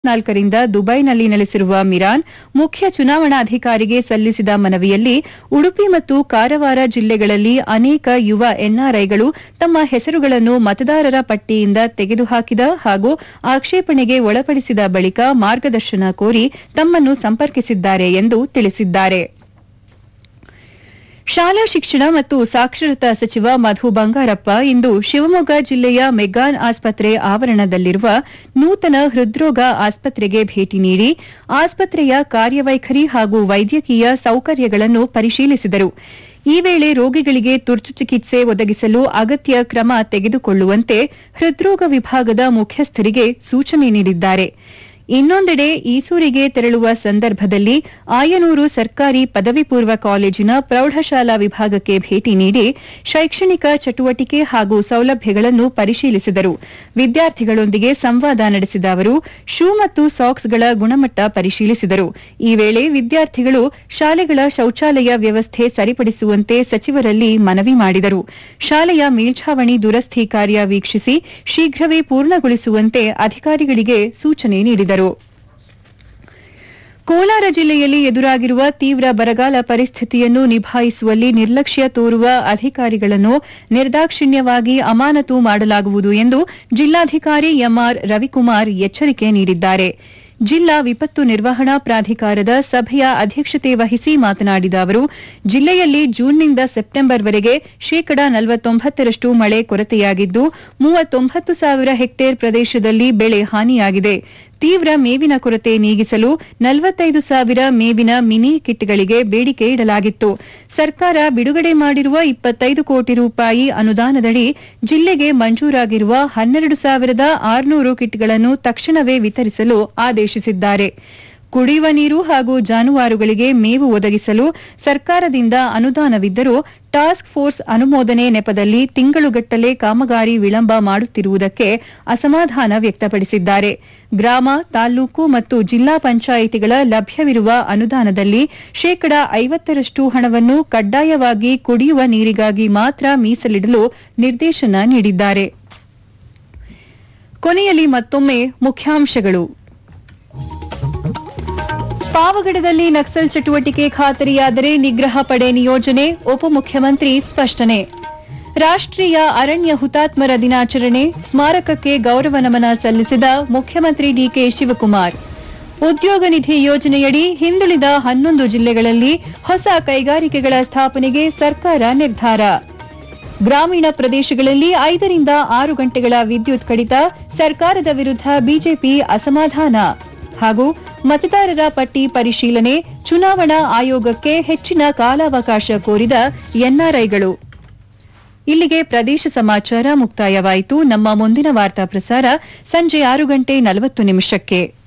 ನಾಲ್ಕರಿಂದ ದುಬೈನಲ್ಲಿ ನೆಲೆಸಿರುವ ಮಿರಾನ್ ಮುಖ್ಯ ಚುನಾವಣಾಧಿಕಾರಿಗೆ ಸಲ್ಲಿಸಿದ ಮನವಿಯಲ್ಲಿ ಉಡುಪಿ ಮತ್ತು ಕಾರವಾರ ಜಿಲ್ಲೆಗಳಲ್ಲಿ ಅನೇಕ ಯುವ ಎನ್ಆರ್ಐಗಳು ತಮ್ಮ ಹೆಸರುಗಳನ್ನು ಮತದಾರರ ಪಟ್ಟಿಯಿಂದ ತೆಗೆದುಹಾಕಿದ ಹಾಗೂ ಆಕ್ಷೇಪಣೆಗೆ ಒಳಪಡಿಸಿದ ಬಳಿಕ ಮಾರ್ಗದರ್ಶನ ಕೋರಿ ತಮ್ಮನ್ನು ಸಂಪರ್ಕಿಸಿದ್ದಾರೆ ಎಂದು ತಿಳಿಸಿದ್ದಾರೆ ಶಾಲಾ ಶಿಕ್ಷಣ ಮತ್ತು ಸಾಕ್ಷರತಾ ಸಚಿವ ಮಧು ಬಂಗಾರಪ್ಪ ಇಂದು ಶಿವಮೊಗ್ಗ ಜಿಲ್ಲೆಯ ಮೆಗ್ಗಾನ್ ಆಸ್ಪತ್ರೆ ಆವರಣದಲ್ಲಿರುವ ನೂತನ ಹೃದ್ರೋಗ ಆಸ್ಪತ್ರೆಗೆ ಭೇಟಿ ನೀಡಿ ಆಸ್ಪತ್ರೆಯ ಕಾರ್ಯವೈಖರಿ ಹಾಗೂ ವೈದ್ಯಕೀಯ ಸೌಕರ್ಯಗಳನ್ನು ಪರಿಶೀಲಿಸಿದರು ಈ ವೇಳೆ ರೋಗಿಗಳಿಗೆ ತುರ್ತು ಚಿಕಿತ್ಸೆ ಒದಗಿಸಲು ಅಗತ್ಯ ಕ್ರಮ ತೆಗೆದುಕೊಳ್ಳುವಂತೆ ಹೃದ್ರೋಗ ವಿಭಾಗದ ಮುಖ್ಯಸ್ಥರಿಗೆ ಸೂಚನೆ ನೀಡಿದ್ದಾರೆ ಇನ್ನೊಂದೆಡೆ ಈಸೂರಿಗೆ ತೆರಳುವ ಸಂದರ್ಭದಲ್ಲಿ ಆಯನೂರು ಸರ್ಕಾರಿ ಪದವಿ ಪೂರ್ವ ಕಾಲೇಜಿನ ಪ್ರೌಢಶಾಲಾ ವಿಭಾಗಕ್ಕೆ ಭೇಟಿ ನೀಡಿ ಶೈಕ್ಷಣಿಕ ಚಟುವಟಿಕೆ ಹಾಗೂ ಸೌಲಭ್ಯಗಳನ್ನು ಪರಿಶೀಲಿಸಿದರು ವಿದ್ಯಾರ್ಥಿಗಳೊಂದಿಗೆ ಸಂವಾದ ನಡೆಸಿದ ಅವರು ಶೂ ಮತ್ತು ಸಾಕ್ಸ್ಗಳ ಗುಣಮಟ್ಟ ಪರಿಶೀಲಿಸಿದರು ಈ ವೇಳೆ ವಿದ್ಯಾರ್ಥಿಗಳು ಶಾಲೆಗಳ ಶೌಚಾಲಯ ವ್ಯವಸ್ಥೆ ಸರಿಪಡಿಸುವಂತೆ ಸಚಿವರಲ್ಲಿ ಮನವಿ ಮಾಡಿದರು ಶಾಲೆಯ ಮೇಲ್ಛಾವಣಿ ದುರಸ್ತಿ ಕಾರ್ಯ ವೀಕ್ಷಿಸಿ ಶೀಘ್ರವೇ ಪೂರ್ಣಗೊಳಿಸುವಂತೆ ಅಧಿಕಾರಿಗಳಿಗೆ ಸೂಚನೆ ನೀಡಿದರು ಕೋಲಾರ ಜಿಲ್ಲೆಯಲ್ಲಿ ಎದುರಾಗಿರುವ ತೀವ್ರ ಬರಗಾಲ ಪರಿಸ್ಥಿತಿಯನ್ನು ನಿಭಾಯಿಸುವಲ್ಲಿ ನಿರ್ಲಕ್ಷ್ಯ ತೋರುವ ಅಧಿಕಾರಿಗಳನ್ನು ನಿರ್ದಾಕ್ಷಿಣ್ಯವಾಗಿ ಅಮಾನತು ಮಾಡಲಾಗುವುದು ಎಂದು ಜಿಲ್ಲಾಧಿಕಾರಿ ಎಂಆರ್ ರವಿಕುಮಾರ್ ಎಚ್ಚರಿಕೆ ನೀಡಿದ್ದಾರೆ ಜಿಲ್ಲಾ ವಿಪತ್ತು ನಿರ್ವಹಣಾ ಪ್ರಾಧಿಕಾರದ ಸಭೆಯ ಅಧ್ಯಕ್ಷತೆ ವಹಿಸಿ ಮಾತನಾಡಿದ ಅವರು ಜಿಲ್ಲೆಯಲ್ಲಿ ಜೂನ್ನಿಂದ ಸೆಪ್ಟೆಂಬರ್ವರೆಗೆ ಶೇಕಡಾ ನಲವತ್ತೊಂಬತ್ತರಷ್ಟು ಮಳೆ ಕೊರತೆಯಾಗಿದ್ದು ಮೂವತ್ತೊಂಬತ್ತು ಸಾವಿರ ಹೆಕ್ಟೇರ್ ಪ್ರದೇಶದಲ್ಲಿ ಬೆಳೆ ಹಾನಿಯಾಗಿದೆ ತೀವ್ರ ಮೇವಿನ ಕೊರತೆ ನೀಗಿಸಲು ನಲವತ್ತೈದು ಸಾವಿರ ಮೇವಿನ ಮಿನಿ ಕಿಟ್ಗಳಿಗೆ ಬೇಡಿಕೆ ಇಡಲಾಗಿತ್ತು ಸರ್ಕಾರ ಬಿಡುಗಡೆ ಮಾಡಿರುವ ಇಪ್ಪತ್ತೈದು ಕೋಟಿ ರೂಪಾಯಿ ಅನುದಾನದಡಿ ಜಿಲ್ಲೆಗೆ ಮಂಜೂರಾಗಿರುವ ಹನ್ನೆರಡು ಸಾವಿರದ ಆರುನೂರು ಕಿಟ್ಗಳನ್ನು ತಕ್ಷಣವೇ ವಿತರಿಸಲು ಆದೇಶಿಸಿದ್ದಾರೆ ಕುಡಿಯುವ ನೀರು ಹಾಗೂ ಜಾನುವಾರುಗಳಿಗೆ ಮೇವು ಒದಗಿಸಲು ಸರ್ಕಾರದಿಂದ ಅನುದಾನವಿದ್ದರೂ ಟಾಸ್ಕ್ ಫೋರ್ಸ್ ಅನುಮೋದನೆ ನೆಪದಲ್ಲಿ ತಿಂಗಳುಗಟ್ಟಲೆ ಕಾಮಗಾರಿ ವಿಳಂಬ ಮಾಡುತ್ತಿರುವುದಕ್ಕೆ ಅಸಮಾಧಾನ ವ್ಯಕ್ತಪಡಿಸಿದ್ದಾರೆ ಗ್ರಾಮ ತಾಲೂಕು ಮತ್ತು ಜಿಲ್ಲಾ ಪಂಚಾಯಿತಿಗಳ ಲಭ್ಯವಿರುವ ಅನುದಾನದಲ್ಲಿ ಶೇಕಡಾ ಐವತ್ತರಷ್ಟು ಹಣವನ್ನು ಕಡ್ಡಾಯವಾಗಿ ಕುಡಿಯುವ ನೀರಿಗಾಗಿ ಮಾತ್ರ ಮೀಸಲಿಡಲು ನಿರ್ದೇಶನ ನೀಡಿದ್ದಾರೆ ಕೊನೆಯಲ್ಲಿ ಮತ್ತೊಮ್ಮೆ ಮುಖ್ಯಾಂಶಗಳು ಪಾವಗಡದಲ್ಲಿ ನಕ್ಸಲ್ ಚಟುವಟಿಕೆ ಖಾತರಿಯಾದರೆ ನಿಗ್ರಹ ಪಡೆ ನಿಯೋಜನೆ ಉಪಮುಖ್ಯಮಂತ್ರಿ ಸ್ಪಷ್ಟನೆ ರಾಷ್ಟ್ರೀಯ ಅರಣ್ಯ ಹುತಾತ್ಮರ ದಿನಾಚರಣೆ ಸ್ಮಾರಕಕ್ಕೆ ಗೌರವ ನಮನ ಸಲ್ಲಿಸಿದ ಮುಖ್ಯಮಂತ್ರಿ ಡಿಕೆ ಶಿವಕುಮಾರ್ ಉದ್ಯೋಗ ನಿಧಿ ಯೋಜನೆಯಡಿ ಹಿಂದುಳಿದ ಹನ್ನೊಂದು ಜಿಲ್ಲೆಗಳಲ್ಲಿ ಹೊಸ ಕೈಗಾರಿಕೆಗಳ ಸ್ಥಾಪನೆಗೆ ಸರ್ಕಾರ ನಿರ್ಧಾರ ಗ್ರಾಮೀಣ ಪ್ರದೇಶಗಳಲ್ಲಿ ಐದರಿಂದ ಆರು ಗಂಟೆಗಳ ವಿದ್ಯುತ್ ಕಡಿತ ಸರ್ಕಾರದ ವಿರುದ್ಧ ಬಿಜೆಪಿ ಅಸಮಾಧಾನ ಹಾಗೂ ಮತದಾರರ ಪಟ್ಟಿ ಪರಿಶೀಲನೆ ಚುನಾವಣಾ ಆಯೋಗಕ್ಕೆ ಹೆಚ್ಚಿನ ಕಾಲಾವಕಾಶ ಕೋರಿದ ಎನ್ಆರ್ಐಗಳು ಇಲ್ಲಿಗೆ ಪ್ರದೇಶ ಸಮಾಚಾರ ಮುಕ್ತಾಯವಾಯಿತು ನಮ್ಮ ಮುಂದಿನ ವಾರ್ತಾ ಪ್ರಸಾರ ಸಂಜೆ ಆರು ಗಂಟೆ ನಲವತ್ತು ನಿಮಿಷಕ್ಕೆ